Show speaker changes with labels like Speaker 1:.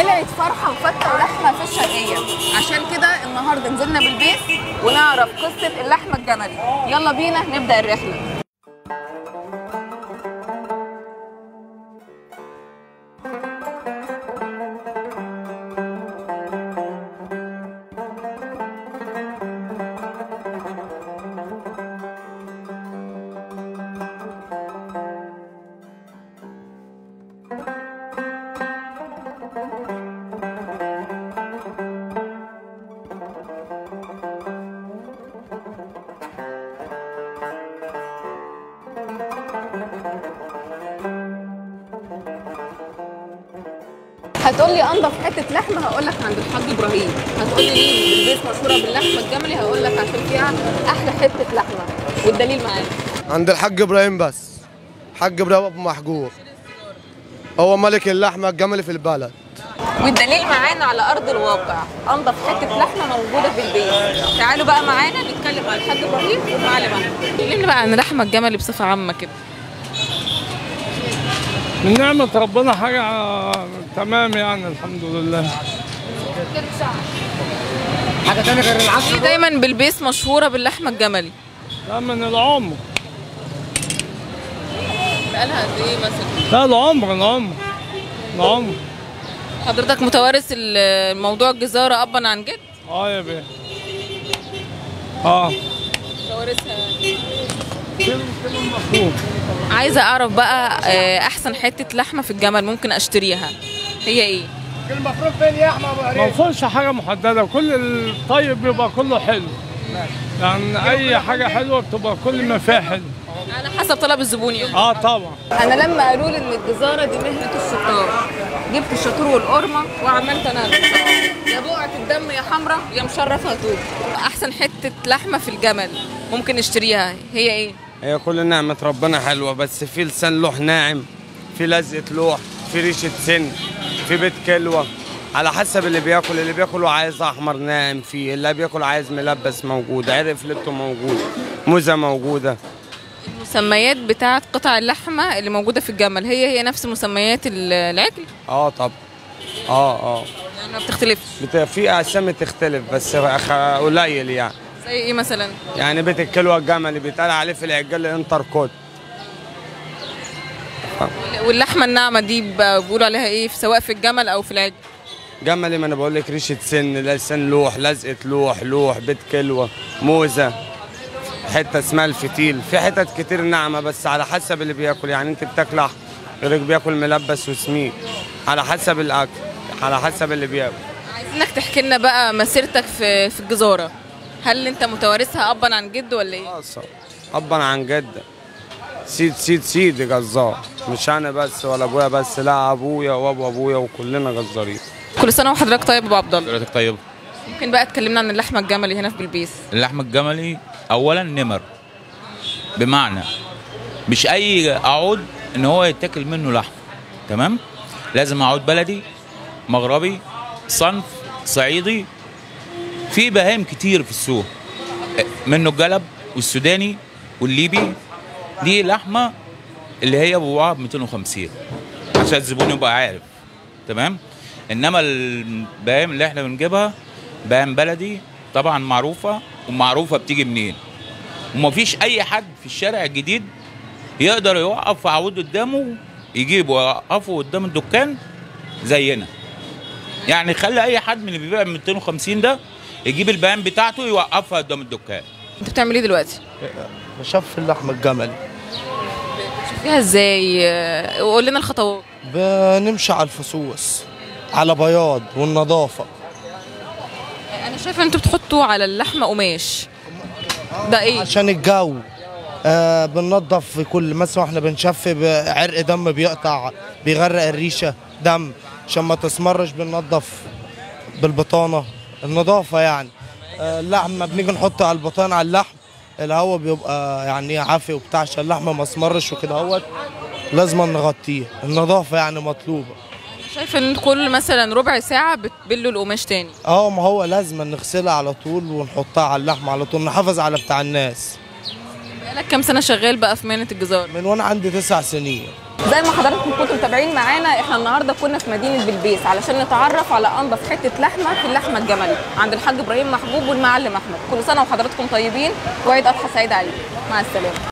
Speaker 1: علقت فرحه وفته ولحمه في الشرقيه عشان كده النهارده نزلنا بالبيت ونعرف قصه اللحمه الجملي يلا بينا نبدا الرحله هتقولي انضف حته لحمه هقول لك عند الحاج ابراهيم هتقولي ليه البيت مشهوره باللحمه الجملي هقول لك عشان فيها احلى حته لحمه والدليل معانا
Speaker 2: عند الحاج ابراهيم بس حاج ابراهيم ابو محجور هو ملك اللحمه الجملي في البلد
Speaker 1: والدليل معانا على ارض الواقع انضف حته لحمه موجوده في البيت تعالوا بقى معانا نتكلم عن الحاج ابراهيم ومعلم احمد كلمنا بقى عن اللحمه الجملي بصفه عامه كده
Speaker 3: من نعمة ربنا حاجة تمام يعني الحمد لله
Speaker 1: ليه دايما بالبيس مشهوره باللحمه الجملي
Speaker 3: لا من العمر
Speaker 1: بقالها قد ايه مثلا
Speaker 3: لا العمر العمر العمر
Speaker 1: حضرتك متوارث الموضوع الجزاره ابا عن جد
Speaker 3: اه يا بيه اه
Speaker 1: متوارثها
Speaker 3: كلمة كلمة مفهوم
Speaker 1: عايزه اعرف بقى آه، احسن حته لحمه في الجمل ممكن اشتريها هي ايه
Speaker 3: ما فيهوش حاجة محددة كل الطيب بيبقى كله حلو يعني أي حاجة حلوة بتبقى كل ما فيها حلو
Speaker 1: على حسب طلب الزبون يعني
Speaker 3: اه طبعا
Speaker 1: انا لما قالوا لي ان الجزاره دي مهنه الشطار جبت الشطور والقرمه وعملت انا يا بقعه الدم يا حمرا يا مشرفه طوب احسن حته لحمه في الجمل ممكن نشتريها هي ايه
Speaker 4: هي كل نعمة ربنا حلوة بس في لسان لوح ناعم في لزقة لوح في ريشة سن في بيت كلوة على حسب اللي بياكل اللي بياكل عايز احمر ناعم فيه اللي بياكل عايز ملبس موجود عرق فليتو موجود موزة موجودة
Speaker 1: المسميات بتاعه قطع اللحمه اللي موجوده في الجمل هي هي نفس مسميات ال- العجل
Speaker 4: اه طب اه اه
Speaker 1: يعني ما بتختلفش
Speaker 4: بت- في اسامي تختلف بس أخ- قليل يعني
Speaker 1: زي ايه مثلا
Speaker 4: يعني بيت الكلوة الجملي بيتقال عليه في العجال انتر كوت
Speaker 1: واللحمه الناعمه دي ب- بيقولوا عليها ايه في- سواء في الجمل او في العجل
Speaker 4: جملي ما انا بقول لك ريشه سن لسان لوح لزقه لوح لوح بيت كلوه موزه حته اسمها الفتيل في حتت كتير ناعمه بس على حسب اللي بياكل يعني انت بتاكل أحمر، غيرك بياكل ملبس وسميك على حسب الاكل على حسب اللي بياكل
Speaker 1: عايزينك تحكي لنا بقى مسيرتك في في الجزاره هل انت متوارثها ابا عن جد ولا ايه
Speaker 4: خلاص ابا عن جد سيد سيد سيد جزار مش انا بس ولا ابويا بس لا ابويا وابو ابويا وكلنا جزارين
Speaker 1: كل سنه وحضرتك طيب يا ابو عبد الله
Speaker 5: حضرتك طيب
Speaker 1: ممكن بقى تكلمنا عن اللحمه الجملي هنا في بلبيس
Speaker 5: اللحم الجملي اولا نمر بمعنى مش اي عود ان هو يتاكل منه لحم تمام لازم عود بلدي مغربي صنف صعيدي في بهايم كتير في السوق منه الجلب والسوداني والليبي دي لحمه اللي هي بوعها ب 250 عشان الزبون يبقى عارف تمام انما البهايم اللي احنا بنجيبها بهايم بلدي طبعا معروفه ومعروفه بتيجي منين ومفيش اي حد في الشارع الجديد يقدر يوقف عود قدامه يجيبه ويوقفه قدام الدكان زينا يعني خلي اي حد من اللي بيبيع ب 250 ده يجيب البيان بتاعته يوقفها قدام الدكان
Speaker 1: انت بتعمل ايه دلوقتي
Speaker 2: شف اللحمه الجملي
Speaker 1: فيها ازاي آه، وقول لنا الخطوات
Speaker 2: بنمشي على الفصوص على بياض والنظافه
Speaker 1: انا شايفه ان انتوا بتحطوا على اللحمه قماش ده ايه
Speaker 2: عشان الجو آه بننظف في كل مثلا احنا بنشف ب- عرق دم بيقطع بيغرق الريشه دم عشان ما تسمرش بننظف بالبطانه النظافه يعني آه اللحمه بنيجي نحط على البطانه على اللحم الهواء بيبقى يعني عافي وبتاع عشان اللحمه ما اسمرش وكده اهوت لازم نغطيه النظافه يعني مطلوبه
Speaker 1: شايفه ان كل مثلا ربع ساعه بتبلوا القماش تاني
Speaker 2: اه ما هو لازم نغسلها على طول ونحطها على اللحمه على طول نحافظ على بتاع الناس
Speaker 1: بقالك كام سنه شغال بقى في مهنه الجزار
Speaker 2: من وانا عندي تسع سنين
Speaker 1: زي ما حضراتكم كنتوا متابعين معانا احنا النهارده كنا في مدينه بلبيس علشان نتعرف على انضف حته لحمه في اللحمه الجملي عند الحاج ابراهيم محبوب والمعلم احمد كل سنه وحضراتكم طيبين وعيد اضحى سعيد عليكم مع السلامه